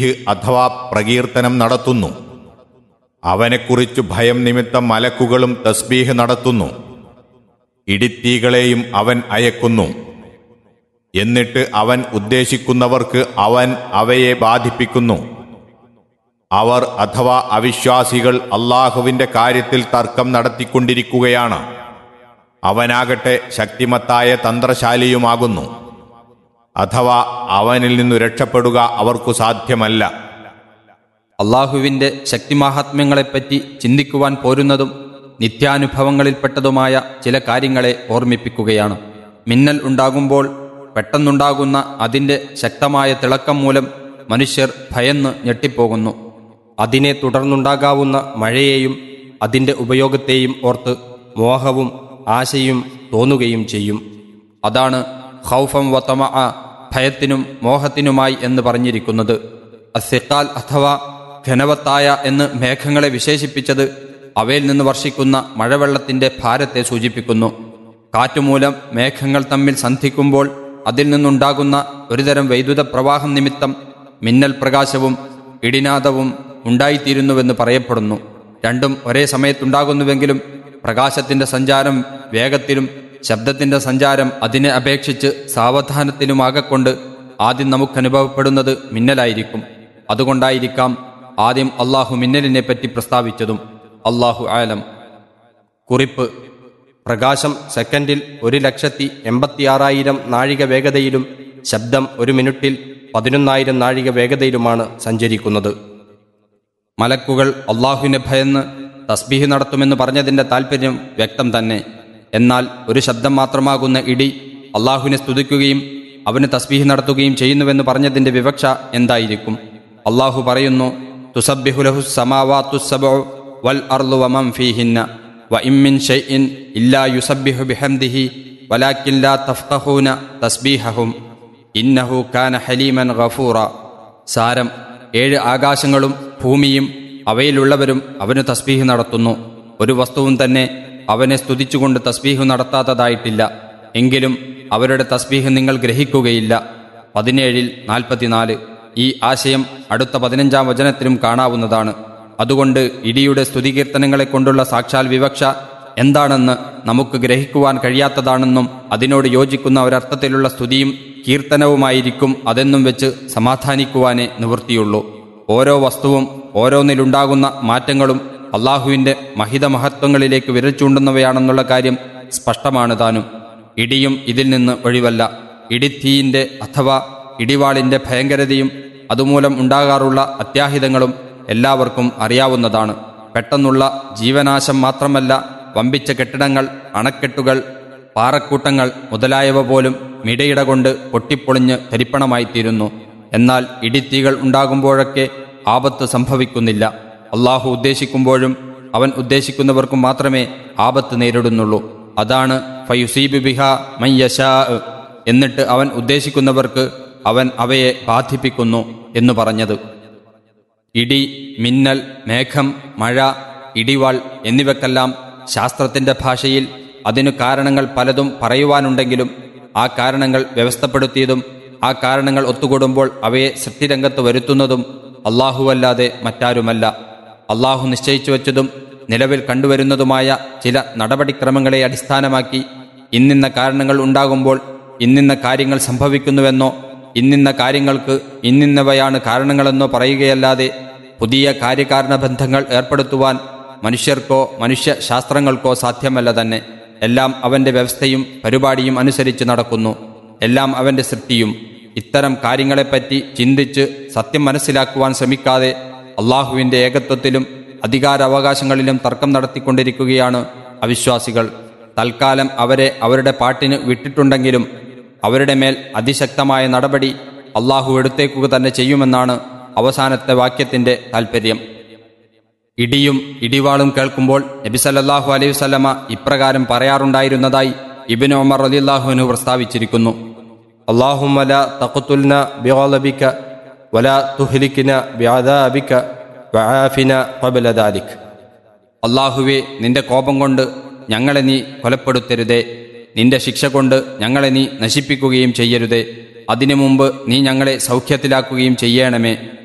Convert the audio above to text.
അഥവാ പ്രകീർത്തനം നടത്തുന്നു അവനെക്കുറിച്ചു ഭയം നിമിത്തം മലക്കുകളും തസ്ബീഹ് നടത്തുന്നു ഇടിത്തീകളെയും അവൻ അയക്കുന്നു എന്നിട്ട് അവൻ ഉദ്ദേശിക്കുന്നവർക്ക് അവൻ അവയെ ബാധിപ്പിക്കുന്നു അവർ അഥവാ അവിശ്വാസികൾ അള്ളാഹുവിന്റെ കാര്യത്തിൽ തർക്കം നടത്തിക്കൊണ്ടിരിക്കുകയാണ് അവനാകട്ടെ ശക്തിമത്തായ തന്ത്രശാലിയുമാകുന്നു അഥവാ അവനിൽ നിന്നു രക്ഷപ്പെടുക അവർക്കു സാധ്യമല്ല അള്ളാഹുവിൻ്റെ ശക്തിമാഹാത്മ്യങ്ങളെപ്പറ്റി ചിന്തിക്കുവാൻ പോരുന്നതും നിത്യാനുഭവങ്ങളിൽപ്പെട്ടതുമായ ചില കാര്യങ്ങളെ ഓർമ്മിപ്പിക്കുകയാണ് മിന്നൽ ഉണ്ടാകുമ്പോൾ പെട്ടെന്നുണ്ടാകുന്ന അതിൻ്റെ ശക്തമായ തിളക്കം മൂലം മനുഷ്യർ ഭയന്ന് ഞെട്ടിപ്പോകുന്നു അതിനെ തുടർന്നുണ്ടാകാവുന്ന മഴയെയും അതിൻ്റെ ഉപയോഗത്തെയും ഓർത്ത് മോഹവും ആശയും തോന്നുകയും ചെയ്യും അതാണ് ഹൗഫം വത്തമ ഭയത്തിനും മോഹത്തിനുമായി എന്ന് പറഞ്ഞിരിക്കുന്നത് അസിക്കാൽ അഥവാ ഘനവത്തായ എന്ന് മേഘങ്ങളെ വിശേഷിപ്പിച്ചത് അവയിൽ നിന്ന് വർഷിക്കുന്ന മഴവെള്ളത്തിന്റെ ഭാരത്തെ സൂചിപ്പിക്കുന്നു കാറ്റുമൂലം മേഘങ്ങൾ തമ്മിൽ സന്ധിക്കുമ്പോൾ അതിൽ നിന്നുണ്ടാകുന്ന ഒരുതരം വൈദ്യുത പ്രവാഹം നിമിത്തം മിന്നൽ പ്രകാശവും ഇടിനാദവും ഉണ്ടായിത്തീരുന്നുവെന്ന് പറയപ്പെടുന്നു രണ്ടും ഒരേ സമയത്തുണ്ടാകുന്നുവെങ്കിലും പ്രകാശത്തിന്റെ സഞ്ചാരം വേഗത്തിലും ശബ്ദത്തിന്റെ സഞ്ചാരം അതിനെ അപേക്ഷിച്ച് സാവധാനത്തിലുമാകൊണ്ട് ആദ്യം നമുക്ക് അനുഭവപ്പെടുന്നത് മിന്നലായിരിക്കും അതുകൊണ്ടായിരിക്കാം ആദ്യം അള്ളാഹു മിന്നലിനെ പറ്റി പ്രസ്താവിച്ചതും അള്ളാഹു ആലം കുറിപ്പ് പ്രകാശം സെക്കൻഡിൽ ഒരു ലക്ഷത്തി എൺപത്തിയാറായിരം നാഴിക വേഗതയിലും ശബ്ദം ഒരു മിനിറ്റിൽ പതിനൊന്നായിരം നാഴിക വേഗതയിലുമാണ് സഞ്ചരിക്കുന്നത് മലക്കുകൾ അള്ളാഹുവിനെ ഭയന്ന് തസ്ബീഹ് നടത്തുമെന്ന് പറഞ്ഞതിന്റെ താല്പര്യം വ്യക്തം തന്നെ എന്നാൽ ഒരു ശബ്ദം മാത്രമാകുന്ന ഇടി അള്ളാഹുവിനെ സ്തുതിക്കുകയും അവന് തസ്ബീഹ് നടത്തുകയും ചെയ്യുന്നുവെന്ന് പറഞ്ഞതിന്റെ വിവക്ഷ എന്തായിരിക്കും അള്ളാഹു പറയുന്നു തുസബ്ബിഹുലഹു സമാവാത്തുസബു വൽ അർളു വമം ഫീഹിന്ന വ ഇമ്മിൻ ഷൈഇൻ ഇല്ലാ യുസബ്ബിഹു ബിഹംദിഹി വലാക്കിൻ ലാ തഫ്ഖഹൂന തസ്ബീഹഹും ഇന്നഹു കാന ഹലീമൻ ഗഫൂറ സാരം ഏഴ് ആകാശങ്ങളും ഭൂമിയും അവയിലുള്ളവരും അവന് തസ്ബീഹ് നടത്തുന്നു ഒരു വസ്തുവും തന്നെ അവനെ സ്തുതിച്ചുകൊണ്ട് തസ്ബീഹ് നടത്താത്തതായിട്ടില്ല എങ്കിലും അവരുടെ തസ്ബീഹ് നിങ്ങൾ ഗ്രഹിക്കുകയില്ല പതിനേഴിൽ നാൽപ്പത്തിനാല് ഈ ആശയം അടുത്ത പതിനഞ്ചാം വചനത്തിലും കാണാവുന്നതാണ് അതുകൊണ്ട് ഇടിയുടെ സ്തുതികീർത്തനങ്ങളെ കൊണ്ടുള്ള സാക്ഷാൽ വിവക്ഷ എന്താണെന്ന് നമുക്ക് ഗ്രഹിക്കുവാൻ കഴിയാത്തതാണെന്നും അതിനോട് യോജിക്കുന്ന ഒരർത്ഥത്തിലുള്ള സ്തുതിയും കീർത്തനവുമായിരിക്കും അതെന്നും വെച്ച് സമാധാനിക്കുവാനേ നിവൃത്തിയുള്ളൂ ഓരോ വസ്തുവും ഓരോന്നിലുണ്ടാകുന്ന മാറ്റങ്ങളും അള്ളാഹുവിൻ്റെ മഹിത മഹത്വങ്ങളിലേക്ക് വിരൽ ചൂണ്ടുന്നവയാണെന്നുള്ള കാര്യം സ്പഷ്ടമാണ് താനും ഇടിയും ഇതിൽ നിന്ന് ഒഴിവല്ല ഇടിത്തീയിൻ്റെ അഥവാ ഇടിവാളിൻ്റെ ഭയങ്കരതയും അതുമൂലം ഉണ്ടാകാറുള്ള അത്യാഹിതങ്ങളും എല്ലാവർക്കും അറിയാവുന്നതാണ് പെട്ടെന്നുള്ള ജീവനാശം മാത്രമല്ല വമ്പിച്ച കെട്ടിടങ്ങൾ അണക്കെട്ടുകൾ പാറക്കൂട്ടങ്ങൾ മുതലായവ പോലും മിടയിട കൊണ്ട് പൊട്ടിപ്പൊളിഞ്ഞ് തരിപ്പണമായിത്തീരുന്നു എന്നാൽ ഇടിത്തീകൾ ഉണ്ടാകുമ്പോഴൊക്കെ ആപത്ത് സംഭവിക്കുന്നില്ല അള്ളാഹു ഉദ്ദേശിക്കുമ്പോഴും അവൻ ഉദ്ദേശിക്കുന്നവർക്കും മാത്രമേ ആപത്ത് നേരിടുന്നുള്ളൂ അതാണ് ഫയുസീബ് ബിഹ മയ്യശാ എന്നിട്ട് അവൻ ഉദ്ദേശിക്കുന്നവർക്ക് അവൻ അവയെ ബാധിപ്പിക്കുന്നു എന്ന് പറഞ്ഞത് ഇടി മിന്നൽ മേഘം മഴ ഇടിവാൾ എന്നിവക്കെല്ലാം ശാസ്ത്രത്തിന്റെ ഭാഷയിൽ അതിനു കാരണങ്ങൾ പലതും പറയുവാനുണ്ടെങ്കിലും ആ കാരണങ്ങൾ വ്യവസ്ഥപ്പെടുത്തിയതും ആ കാരണങ്ങൾ ഒത്തുകൂടുമ്പോൾ അവയെ സൃഷ്ടിരംഗത്ത് വരുത്തുന്നതും അല്ലാഹുവല്ലാതെ മറ്റാരുമല്ല അള്ളാഹു നിശ്ചയിച്ചു വച്ചതും നിലവിൽ കണ്ടുവരുന്നതുമായ ചില നടപടിക്രമങ്ങളെ അടിസ്ഥാനമാക്കി ഇന്നിന്ന കാരണങ്ങൾ ഉണ്ടാകുമ്പോൾ ഇന്നിന്ന കാര്യങ്ങൾ സംഭവിക്കുന്നുവെന്നോ ഇന്നിന്ന കാര്യങ്ങൾക്ക് ഇന്നിന്നവയാണ് കാരണങ്ങളെന്നോ പറയുകയല്ലാതെ പുതിയ കാര്യകാരണ ബന്ധങ്ങൾ ഏർപ്പെടുത്തുവാൻ മനുഷ്യർക്കോ മനുഷ്യ ശാസ്ത്രങ്ങൾക്കോ സാധ്യമല്ല തന്നെ എല്ലാം അവന്റെ വ്യവസ്ഥയും പരിപാടിയും അനുസരിച്ച് നടക്കുന്നു എല്ലാം അവന്റെ സൃഷ്ടിയും ഇത്തരം കാര്യങ്ങളെപ്പറ്റി ചിന്തിച്ച് സത്യം മനസ്സിലാക്കുവാൻ ശ്രമിക്കാതെ അള്ളാഹുവിന്റെ ഏകത്വത്തിലും അധികാരാവകാശങ്ങളിലും തർക്കം നടത്തിക്കൊണ്ടിരിക്കുകയാണ് അവിശ്വാസികൾ തൽക്കാലം അവരെ അവരുടെ പാട്ടിന് വിട്ടിട്ടുണ്ടെങ്കിലും അവരുടെ മേൽ അതിശക്തമായ നടപടി അള്ളാഹു എടുത്തേക്കുക തന്നെ ചെയ്യുമെന്നാണ് അവസാനത്തെ വാക്യത്തിന്റെ താൽപ്പര്യം ഇടിയും ഇടിവാളും കേൾക്കുമ്പോൾ നബി സല്ലല്ലാഹു അലൈഹി വസല്ലമ ഇപ്രകാരം പറയാറുണ്ടായിരുന്നതായി ഇബിൻ ഉമർ റളിയല്ലാഹുവിനു പ്രസ്താവിച്ചിരിക്കുന്നു اللهم لا تقتلنا بغضبك ولا تهلكنا بعذابك وعافنا قبل ذلك അള്ളാഹുവെ നിന്റെ കോപം കൊണ്ട് ഞങ്ങളെ നീ കൊലപ്പെടുത്തരുതേ നിന്റെ ശിക്ഷ കൊണ്ട് ഞങ്ങളെ നീ നശിപ്പിക്കുകയും ചെയ്യരുതേ അതിനു മുമ്പ് നീ ഞങ്ങളെ സൗഖ്യത്തിലാക്കുകയും ചെയ്യണമേ